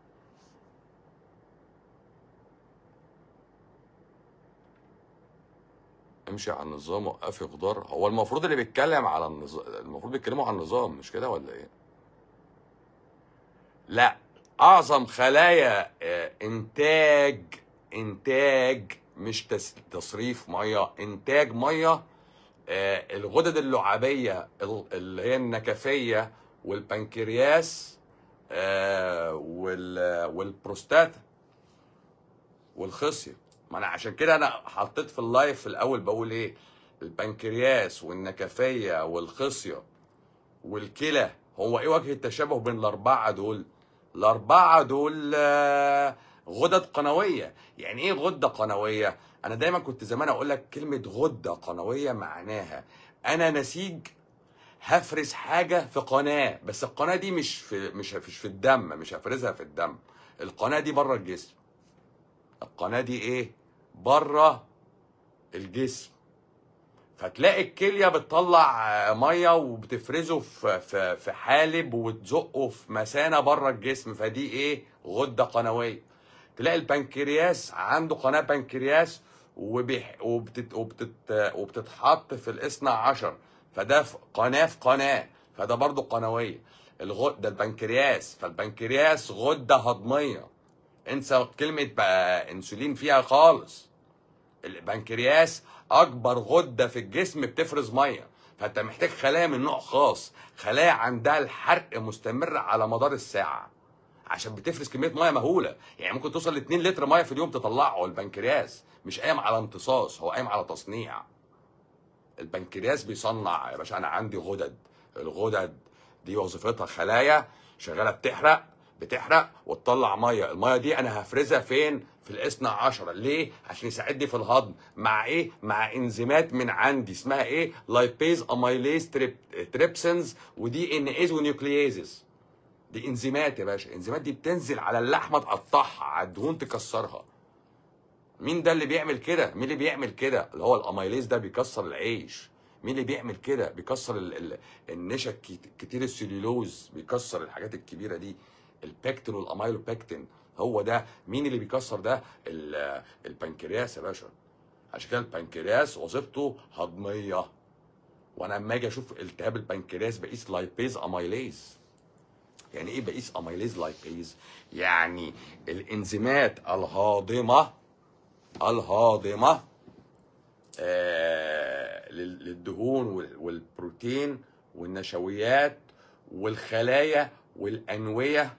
امشي على النظام وقفي خضار هو المفروض اللي بيتكلم على النظام المفروض بيتكلموا عن النظام مش كده ولا ايه لا اعظم خلايا آه، انتاج انتاج مش تس- تصريف ميه انتاج ميه آه، الغدد اللعابيه ال- اللي هي النكفيه والبنكرياس آه، وال- والبروستاتا والخصيه ما انا عشان كده انا حطيت في اللايف في الاول بقول ايه البنكرياس والنكفيه والخصيه والكلى هو ايه وجه التشابه بين الاربعه دول الاربعه دول آه، غدد قنويه يعني ايه غده قنويه انا دايما كنت زمان اقول لك كلمه غده قنويه معناها انا نسيج هفرز حاجه في قناه بس القناه دي مش في مش مش في الدم مش هفرزها في الدم القناه دي بره الجسم القناه دي ايه بره الجسم فتلاقي الكليه بتطلع آه، ميه وبتفرزه في في في حالب وتزقه في مثانه بره الجسم فدي ايه غده قنويه تلاقي البنكرياس عنده قناه بنكرياس وبيح وبتت وبتت وبتتحط في الاثنى عشر فده في قناه في قناه فده برضو قنويه الغده البنكرياس فالبنكرياس غده هضميه انسى كلمه بقى انسولين فيها خالص البنكرياس اكبر غده في الجسم بتفرز ميه فانت محتاج خلايا من نوع خاص خلايا عندها الحرق مستمر على مدار الساعه عشان بتفرز كميه ميه مهوله يعني ممكن توصل ل 2 لتر ميه في اليوم تطلعه البنكرياس مش قايم على امتصاص هو قايم على تصنيع البنكرياس بيصنع يا باشا انا عندي غدد الغدد دي وظيفتها خلايا شغاله بتحرق بتحرق وتطلع ميه الميه دي انا هفرزها فين في الاثنى عشر ليه عشان يساعدني في الهضم مع ايه مع انزيمات من عندي اسمها ايه لايبيز اميليز تريب... تريبسنز ودي ان ايز ونيوكلييزز دي انزيمات يا باشا الانزيمات دي بتنزل على اللحمه تقطعها على الدهون تكسرها مين ده اللي بيعمل كده مين اللي بيعمل كده اللي هو الاميليز ده بيكسر العيش مين اللي بيعمل كده بيكسر ال ال النشا الكت- كتير السليلوز بيكسر الحاجات الكبيره دي البكتين والاميلوبكتين هو ده مين اللي بيكسر ده ال- البنكرياس يا باشا عشان كده البنكرياس وظيفته هضميه وانا لما اجي اشوف التهاب البنكرياس بقيس لايبيز اميليز يعني ايه بقيس اميليز لايبيز يعني الانزيمات الهاضمه الهاضمه آه لل- للدهون وال- والبروتين والنشويات والخلايا والانويه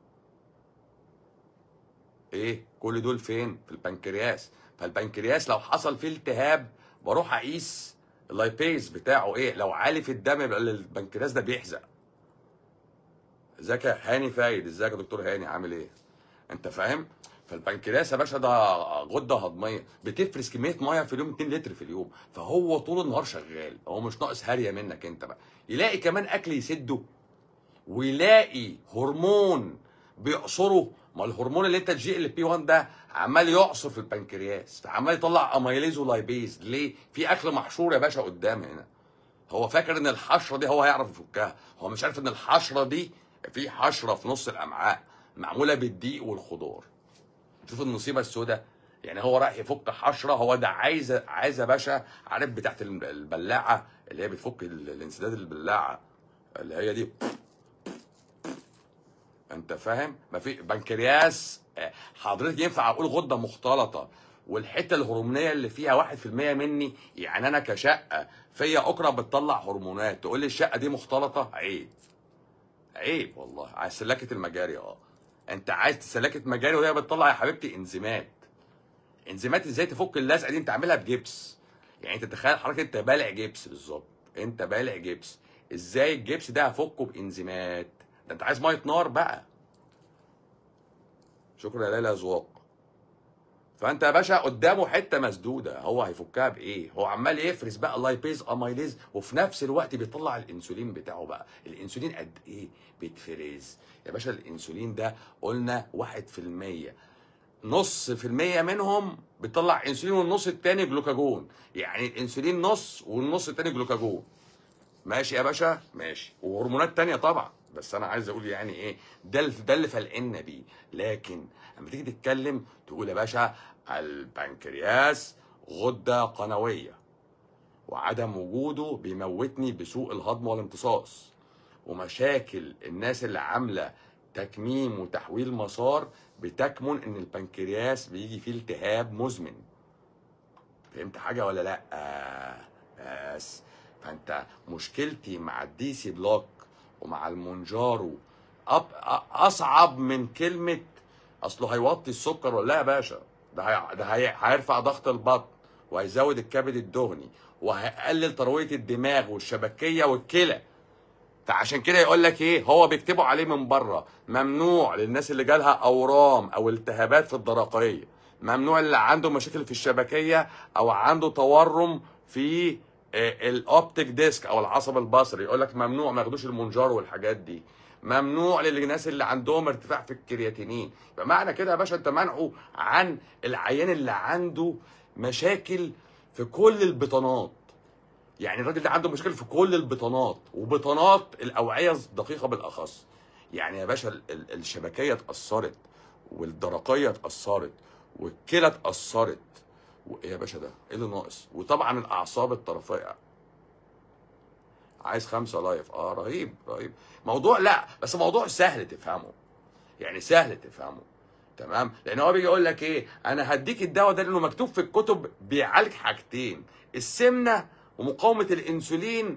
ايه كل دول فين في البنكرياس فالبنكرياس لو حصل فيه التهاب بروح اقيس اللايبيز بتاعه ايه لو عالي في الدم يبقى البنكرياس ده بيحزق ازيك يا هاني فايد ازيك يا دكتور هاني عامل ايه انت فاهم فالبنكرياس يا باشا ده غده هضميه بتفرز كميه ميه في اليوم 2 لتر في اليوم فهو طول النهار شغال هو مش ناقص هاريه منك انت بقى يلاقي كمان اكل يسده ويلاقي هرمون بيعصره ما الهرمون اللي انت الجي ال بي 1 ده عمال يعصر في البنكرياس فعمال يطلع اميليز ولايبيز ليه في اكل محشور يا باشا قدام هنا هو فاكر ان الحشره دي هو هيعرف يفكها هو مش عارف ان الحشره دي في حشره في نص الامعاء معموله بالدقيق والخضار شوف المصيبه السوداء يعني هو رايح يفك حشره هو ده عايز عايز يا باشا عارف بتاعت البلاعه اللي هي بتفك ال- الانسداد البلاعه اللي هي دي انت فاهم ما في بنكرياس آه، حضرتك ينفع اقول غده مختلطه والحته الهرمونيه اللي فيها 1% مني يعني انا كشقه فيا اكره بتطلع هرمونات تقول لي الشقه دي مختلطه عيب عيب والله على سلاكه المجاري اه انت عايز سلاكه مجاري وهي بتطلع يا حبيبتي انزيمات انزيمات ازاي تفك اللزقه دي انت عاملها بجبس يعني انت تخيل حضرتك انت بالع جبس بالظبط انت بالع جبس ازاي الجبس ده هفكه بانزيمات ده انت عايز ميه نار بقى شكرا يا ليلى ذواق فانت يا باشا قدامه حته مسدوده هو هيفكها بايه هو عمال يفرز بقى لايبيز اميليز وفي نفس الوقت بيطلع الانسولين بتاعه بقى الانسولين قد ايه بيتفرز يا باشا الانسولين ده قلنا واحد في المية نص في المية منهم بيطلع انسولين والنص التاني جلوكاجون يعني الانسولين نص والنص التاني جلوكاجون ماشي يا باشا ماشي وهرمونات تانية طبعا بس انا عايز اقول يعني ايه ده ال- ده اللي فلقنا بيه لكن لما تيجي تتكلم تقول يا باشا البنكرياس غده قنويه وعدم وجوده بيموتني بسوء الهضم والامتصاص ومشاكل الناس اللي عامله تكميم وتحويل مسار بتكمن ان البنكرياس بيجي فيه التهاب مزمن فهمت حاجه ولا لا آه بس فانت مشكلتي مع الدي سي بلوك ومع المونجارو أب أ- اصعب من كلمه اصله هيوطي السكر ولا لا يا باشا ده هي... ده هي... هيرفع ضغط البطن وهيزود الكبد الدهني وهيقلل ترويه الدماغ والشبكيه والكلى فعشان كده يقول لك ايه هو بيكتبوا عليه من بره ممنوع للناس اللي جالها اورام او التهابات في الدرقيه ممنوع اللي عنده مشاكل في الشبكيه او عنده تورم في آه، الاوبتيك ديسك او العصب البصري يقول لك ممنوع ما ياخدوش المنجار والحاجات دي ممنوع للناس اللي عندهم ارتفاع في الكرياتينين يبقى معنى كده يا باشا انت منعه عن العيان اللي عنده مشاكل في كل البطانات يعني الراجل ده عنده مشاكل في كل البطانات وبطانات الاوعيه الدقيقه بالاخص يعني يا باشا ال- ال- الشبكيه اتاثرت والدرقيه اتاثرت والكلى اتاثرت وايه يا باشا ده ايه اللي ناقص وطبعا الاعصاب الطرفيه عايز خمسه لايف اه رهيب رهيب موضوع لا بس موضوع سهل تفهمه يعني سهل تفهمه تمام لان هو بيجي يقول لك ايه انا هديك الدواء ده لانه مكتوب في الكتب بيعالج حاجتين السمنه ومقاومه الانسولين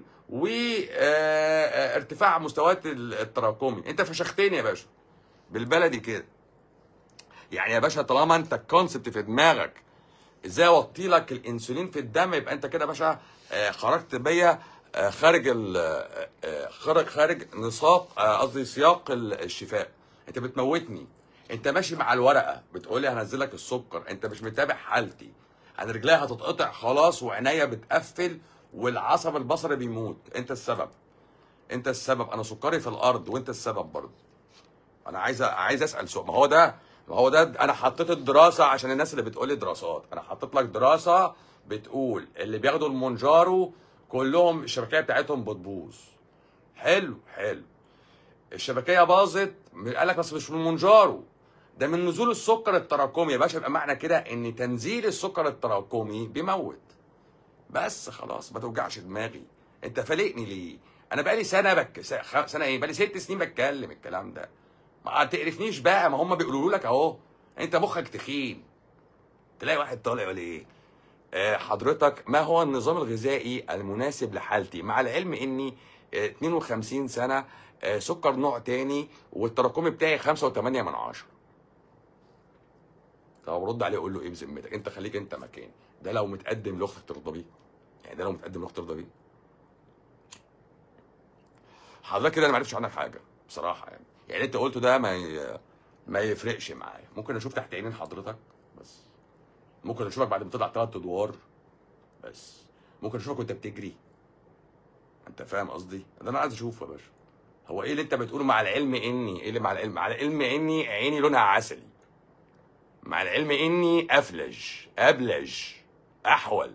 وارتفاع مستويات التراكمي انت فشختني يا باشا بالبلدي كده يعني يا باشا طالما انت الكونسبت في دماغك ازاي اوطي لك الانسولين في الدم يبقى انت كده يا باشا آه، خرجت بيا آه، خارج ال آه، آه، خارج خارج نساق آه، قصدي سياق ال- الشفاء انت بتموتني انت ماشي مع الورقه بتقولي هنزل لك السكر انت مش متابع حالتي انا رجليا هتتقطع خلاص وعينيا بتقفل والعصب البصري بيموت انت السبب انت السبب انا سكري في الارض وانت السبب برضه انا عايز عايز اسال سؤال ما هو ده ما هو ده انا حطيت الدراسه عشان الناس اللي بتقول لي دراسات انا حطيت لك دراسه بتقول اللي بياخدوا المونجارو كلهم الشبكيه بتاعتهم بتبوظ حلو حلو الشبكيه باظت قال لك بس مش من المونجارو ده من نزول السكر التراكمي يا باشا يبقى معنى كده ان تنزيل السكر التراكمي بيموت بس خلاص ما توجعش دماغي انت فالقني ليه انا بقالي سنه بك س- خ- سنه ايه بقالي ست سنين بتكلم الكلام ده ما تقرفنيش بقى ما هم بيقولوا لك اهو انت مخك تخين تلاقي واحد طالع يقول ايه آه، حضرتك ما هو النظام الغذائي المناسب لحالتي مع العلم اني آه، 52 سنه آه، سكر نوع تاني والتراكمي بتاعي 5.8 من عشرة طب رد عليه اقول له ايه بذمتك انت خليك انت مكاني ده لو متقدم لاختك ترضى بيه يعني ده لو متقدم لاختك ترضى بيه حضرتك كده انا ما عرفتش عنك حاجه بصراحه يعني يعني انت قلته ده ما ي... ما يفرقش معايا ممكن اشوف تحت عينين حضرتك بس ممكن اشوفك بعد ما تطلع ثلاث ادوار بس ممكن اشوفك وانت بتجري انت فاهم قصدي ده انا عايز اشوفه يا باشا هو ايه اللي انت بتقوله مع العلم اني ايه اللي مع العلم مع العلم اني عيني لونها عسلي مع العلم اني افلج ابلج احول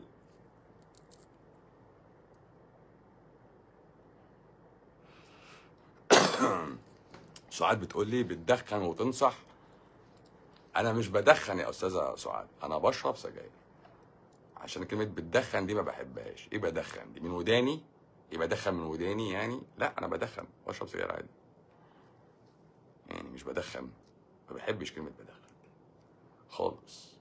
سعاد بتقول لي بتدخن وتنصح انا مش بدخن يا استاذه سعاد انا بشرب سجاير عشان كلمه بتدخن دي ما بحبهاش ايه بدخن دي من وداني ايه بدخن من وداني يعني لا انا بدخن بشرب سجاير عادي يعني مش بدخن ما بحبش كلمه بدخن خالص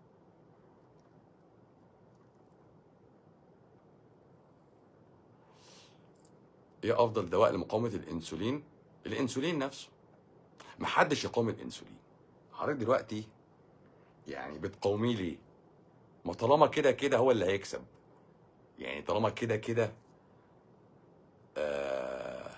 ايه افضل دواء لمقاومه الانسولين الانسولين نفسه محدش يقاوم الانسولين حضرتك دلوقتي يعني بتقاوميه ليه ما طالما كده كده هو اللي هيكسب يعني طالما كده كده آه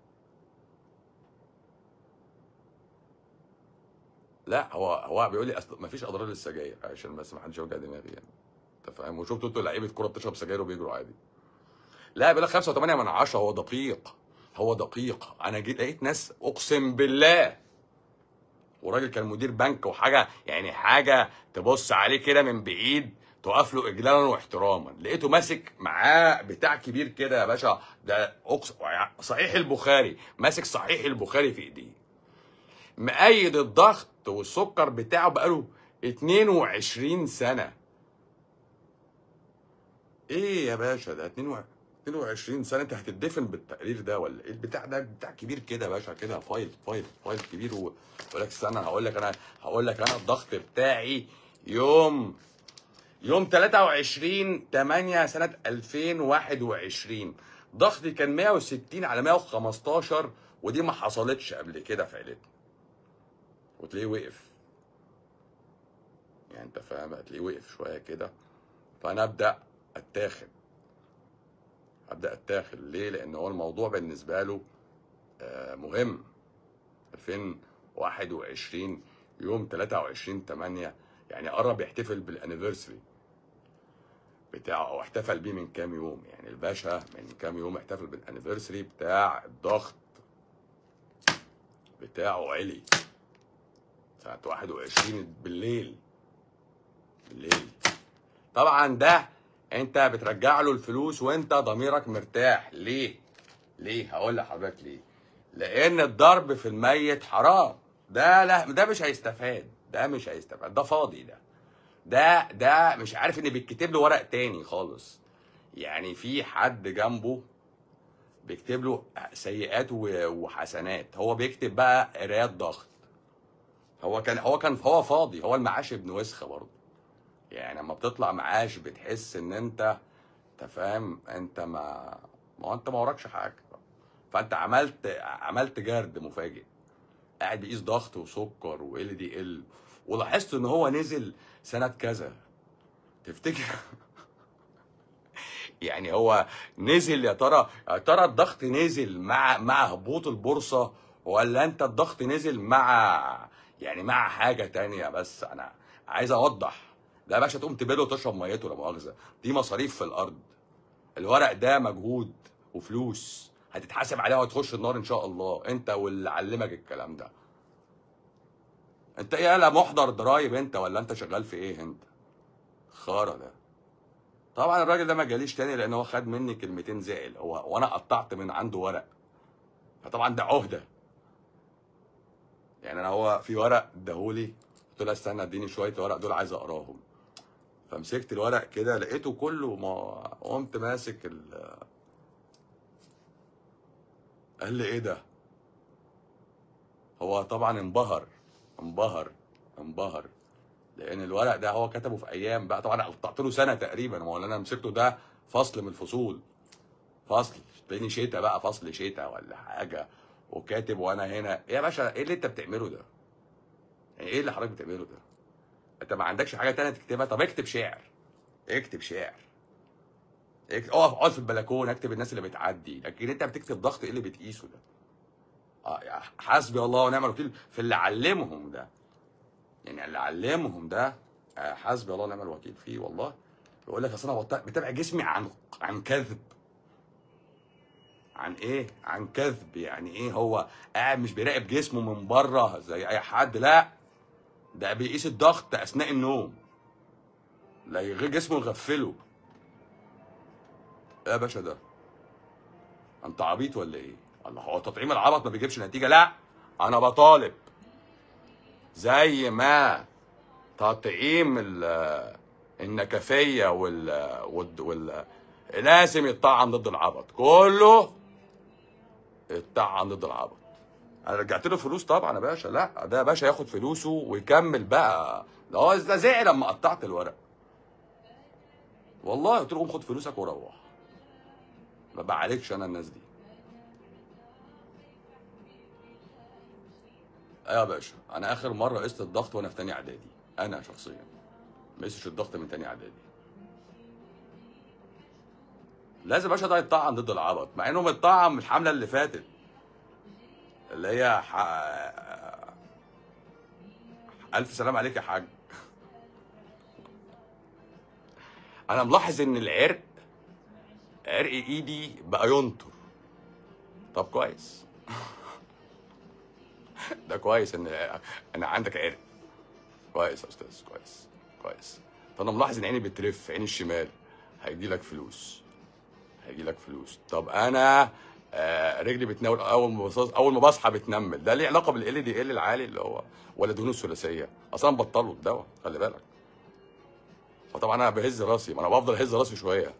لا هو هو بيقول لي اصل ما فيش اضرار للسجاير عشان بس ما حدش يوجع دماغي يعني انت فاهم وشفت انتوا لعيبه كوره بتشرب سجاير وبيجروا عادي لا بيقول لك 5 و8 من 10 هو دقيق هو دقيق انا جيت لقيت ناس اقسم بالله وراجل كان مدير بنك وحاجه يعني حاجه تبص عليه كده من بعيد تقف له اجلالا واحتراما لقيته ماسك معاه بتاع كبير كده يا باشا ده أقسم صحيح البخاري ماسك صحيح البخاري في ايديه مقيد الضغط والسكر بتاعه بقاله 22 سنه ايه يا باشا ده 22 22 سنه انت هتدفن بالتقرير ده ولا ايه البتاع ده بتاع كبير كده يا باشا كده فايل فايل فايل كبير ويقول لك استنى هقول لك انا هقول لك انا الضغط بتاعي يوم يوم 23 8 سنه 2021 ضغطي كان 160 على 115 ودي ما حصلتش قبل كده في عيلتنا وتلاقيه وقف يعني انت فاهم هتلاقيه وقف شويه كده فانا ابدا اتاخد ابدا اتاخد ليه لان هو الموضوع بالنسبه له آه، مهم 2021 يوم 23 8 يعني قرب يحتفل بالانيفرساري بتاعه او احتفل بيه من كام يوم يعني الباشا من كام يوم احتفل بالانيفرساري بتاع الضغط بتاعه علي سنة 21 بالليل بالليل طبعا ده انت بترجع له الفلوس وانت ضميرك مرتاح ليه ليه هقول لحضرتك ليه لان الضرب في الميت حرام ده لا ده مش هيستفاد ده مش هيستفاد ده فاضي ده ده ده مش عارف ان بيتكتب له ورق تاني خالص يعني في حد جنبه بيكتب له سيئات و- وحسنات هو بيكتب بقى قرايات ضغط هو كان هو كان هو فاضي هو المعاش ابن وسخه برضه يعني لما بتطلع معاش بتحس ان انت انت فاهم انت ما ما هو انت ما وراكش حاجه فانت عملت عملت جرد مفاجئ قاعد بيقيس ضغط وسكر وال دي ال ولاحظت ان هو نزل سنه كذا تفتكر يعني هو نزل يا ترى يا ترى الضغط نزل مع مع هبوط البورصه ولا انت الضغط نزل مع يعني مع حاجه تانية بس انا عايز اوضح ده يا باشا تقوم تبله وتشرب ميته لا مؤاخذه دي مصاريف في الارض الورق ده مجهود وفلوس هتتحاسب عليها وهتخش النار ان شاء الله انت واللي علمك الكلام ده انت ايه يالا محضر ضرايب انت ولا انت شغال في ايه انت خارة ده طبعا الراجل ده ما جاليش تاني لان هو خد مني كلمتين زعل هو وانا قطعت من عنده ورق فطبعا ده عهده يعني انا هو في ورق اداهولي قلت له استنى اديني شويه ورق دول عايز اقراهم فمسكت الورق كده لقيته كله ما قمت ماسك ال قال لي ايه ده هو طبعا انبهر انبهر انبهر لان الورق ده هو كتبه في ايام بقى طبعا قطعت له سنه تقريبا ما هو اللي انا مسكته ده فصل من الفصول فصل تاني شتاء بقى فصل شتاء ولا حاجه وكاتب وانا هنا إيه يا باشا ايه اللي انت بتعمله ده يعني ايه اللي حضرتك بتعمله ده انت ما عندكش حاجه تانية تكتبها طب اكتب شعر اكتب شعر اكتب اقف اقعد في البلكونه اكتب الناس اللي بتعدي لكن انت بتكتب ضغط ايه اللي بتقيسه ده اه يا حسبي الله ونعم الوكيل في اللي علمهم ده يعني اللي علمهم ده آه، حسبي الله ونعم الوكيل فيه والله بيقول لك اصل انا بط- بتابع جسمي عن عن كذب عن ايه عن كذب يعني ايه هو قاعد مش بيراقب جسمه من بره زي اي حد لا ده بيقيس الضغط اثناء النوم لا يغ- جسمه يغفله ايه يا باشا ده انت عبيط ولا ايه الله هو تطعيم العبط ما بيجيبش نتيجه لا انا بطالب زي ما تطعيم ال- النكفيه وال وال, وال... لازم يتطعم ضد العبط كله يتطعم ضد العبط انا رجعت له فلوس طبعا يا باشا لا ده يا باشا ياخد فلوسه ويكمل بقى ده هو ده زعل لما قطعت الورق والله قلت له قوم خد فلوسك وروح ما بعالجش انا الناس دي ايوه يا باشا انا اخر مره قست الضغط وانا في تاني اعدادي انا شخصيا ما قستش الضغط من تاني اعدادي لازم يا باشا ده يتطعم ضد العبط مع انه متطعم الحمله اللي فاتت اللي هي ح... الف سلام عليك يا حاج انا ملاحظ ان العرق عرق ايدي بقى ينطر طب كويس ده كويس ان انا عندك عرق كويس يا استاذ كويس كويس فانا ملاحظ ان عيني بترف عيني الشمال هيجي لك فلوس هيجي لك فلوس طب انا آه رجلي بتناول اول ما بص- اول ما بصحى بتنمل ده ليه علاقه بالال دي ال العالي اللي هو ولا دهون الثلاثيه اصلا بطلوا الدواء خلي بالك فطبعا انا بهز راسي ما انا بفضل اهز راسي شويه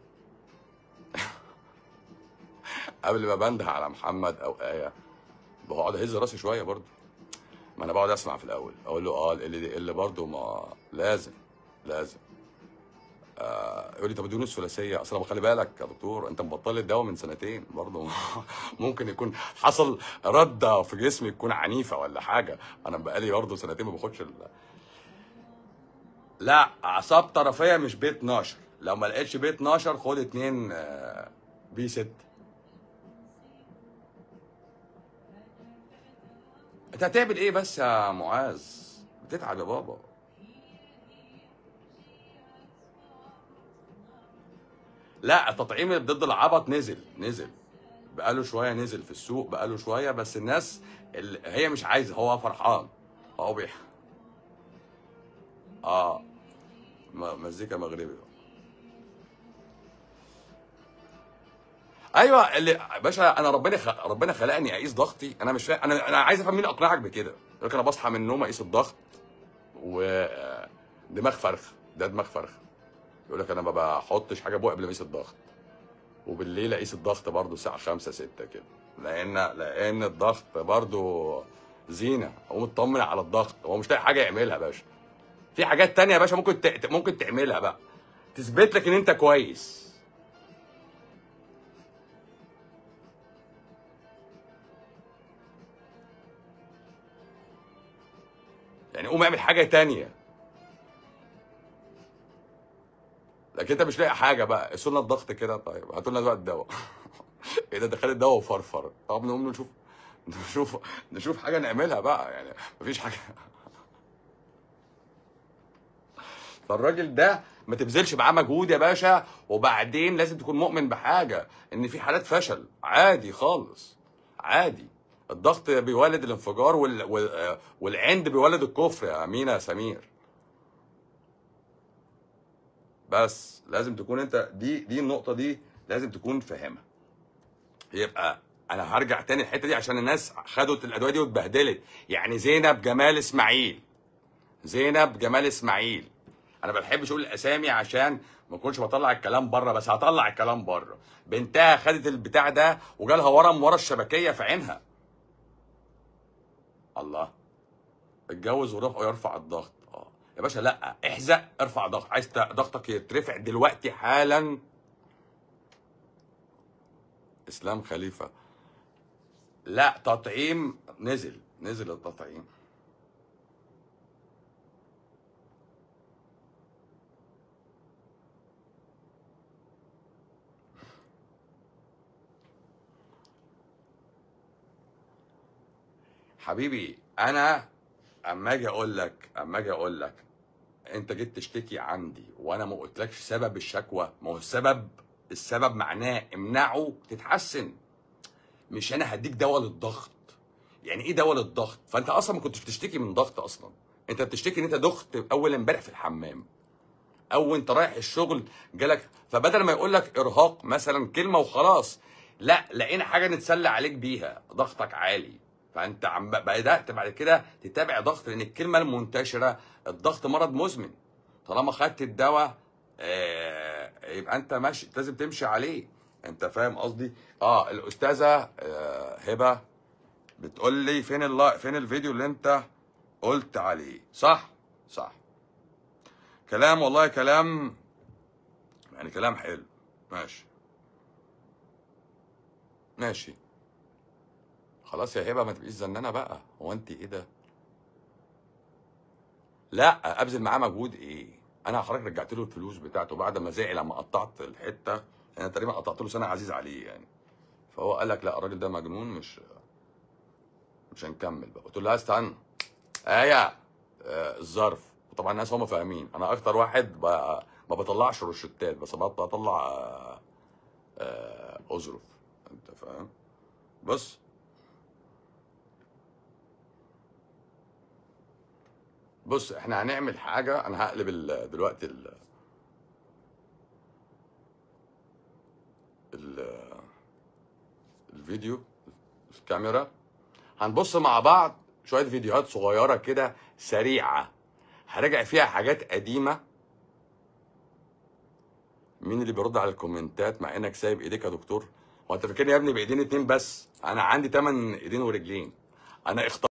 قبل ما بنده على محمد او ايه بقعد اهز راسي شويه برضه ما انا بقعد اسمع في الاول اقول له اه ال دي ال برضه ما لازم لازم آه يقول لي طب الدهون الثلاثيه اصل أنا خلي بالك يا دكتور انت مبطل الدواء من سنتين برضه ممكن يكون حصل رده في جسمي تكون عنيفه ولا حاجه انا بقالي برضه سنتين ما باخدش ال... لا اعصاب طرفيه مش بي 12 لو ما لقيتش بي 12 خد اتنين آه، بي 6 انت هتعمل ايه بس يا معاذ بتتعب يا بابا لا التطعيم اللي ضد العبط نزل نزل بقاله شويه نزل في السوق بقاله شويه بس الناس اللي هي مش عايزه هو فرحان هو بيح اه م- مزيكا مغربي ايوه اللي باشا انا ربنا خ... ربنا خلقني اقيس ضغطي انا مش فاهم انا انا عايز افهم مين اقنعك بكده يقول لك انا بصحى من النوم اقيس الضغط و دماغ فرخ ده دماغ فرخ يقول لك انا ما بحطش حاجه بوق قبل ما اقيس الضغط وبالليل اقيس الضغط برضو الساعه 5 6 كده لان لان الضغط برضو زينه هو مطمن على الضغط هو مش لاقي حاجه يعملها يا باشا في حاجات تانية يا باشا ممكن ت... ممكن تعملها بقى تثبت لك ان انت كويس يعني قوم اعمل حاجه تانية لكن انت مش لاقي حاجه بقى قيسوا لنا الضغط كده طيب هاتوا لنا بقى الدواء ايه ده دخل الدواء وفرفر طب نقوم نشوف نشوف نشوف حاجه نعملها بقى يعني مفيش حاجه فالراجل ده ما تبذلش معاه مجهود يا باشا وبعدين لازم تكون مؤمن بحاجه ان في حالات فشل عادي خالص عادي الضغط بيولد الانفجار وال... وال... والعند بيولد الكفر يا امينه يا سمير بس لازم تكون انت دي دي النقطه دي لازم تكون فاهمها يبقى انا هرجع تاني الحته دي عشان الناس خدت الادويه دي واتبهدلت يعني زينب جمال اسماعيل زينب جمال اسماعيل انا ما بحبش اقول الاسامي عشان ما اكونش بطلع الكلام بره بس هطلع الكلام بره بنتها خدت البتاع ده وجالها ورم ورا الشبكيه في عينها الله اتجوز ورفع يرفع الضغط اه يا باشا لا احزق ارفع ضغط عايز ت- ضغطك يترفع دلوقتي حالا اسلام خليفه لا تطعيم نزل نزل التطعيم حبيبي انا اما اجي اقول لك اما اجي اقول لك انت جيت تشتكي عندي وانا ما قلتلكش سبب الشكوى ما هو السبب السبب معناه امنعه تتحسن مش انا هديك دواء للضغط يعني ايه دواء للضغط فانت اصلا ما كنتش بتشتكي من ضغط اصلا انت بتشتكي ان انت دخت اول امبارح في الحمام او انت رايح الشغل جالك فبدل ما يقول لك ارهاق مثلا كلمه وخلاص لا لقينا حاجه نتسلى عليك بيها ضغطك عالي فانت عم بدات بعد كده تتابع ضغط لان الكلمه المنتشره الضغط مرض مزمن طالما خدت الدواء آه يبقى انت ماشي لازم تمشي عليه انت فاهم قصدي اه الاستاذه آه هبه بتقول لي فين اللا... فين الفيديو اللي انت قلت عليه صح صح كلام والله كلام يعني كلام حلو ماشي ماشي خلاص يا هبه ما تبقيش زنانه بقى هو انت ايه ده لا ابذل معاه مجهود ايه انا حضرتك رجعت له الفلوس بتاعته بعد ما زعل لما قطعت الحته انا تقريبا قطعت له سنه عزيز عليه يعني فهو قال لك لا الراجل ده مجنون مش مش هنكمل بقى قلت له لا استنى ايه آه، الظرف وطبعا الناس هم فاهمين انا اكتر واحد ب... ما بطلعش روشتات بس بطلع آه، آه، اظرف انت فاهم بص بص احنا هنعمل حاجه انا هقلب ال... دلوقتي ال... ال... الفيديو الكاميرا هنبص مع بعض شويه فيديوهات صغيره كده سريعه هراجع فيها حاجات قديمه مين اللي بيرد على الكومنتات مع انك سايب ايديك يا دكتور هو انت فاكرني يا ابني بايدين اتنين بس انا عندي تمن ايدين ورجلين انا اختار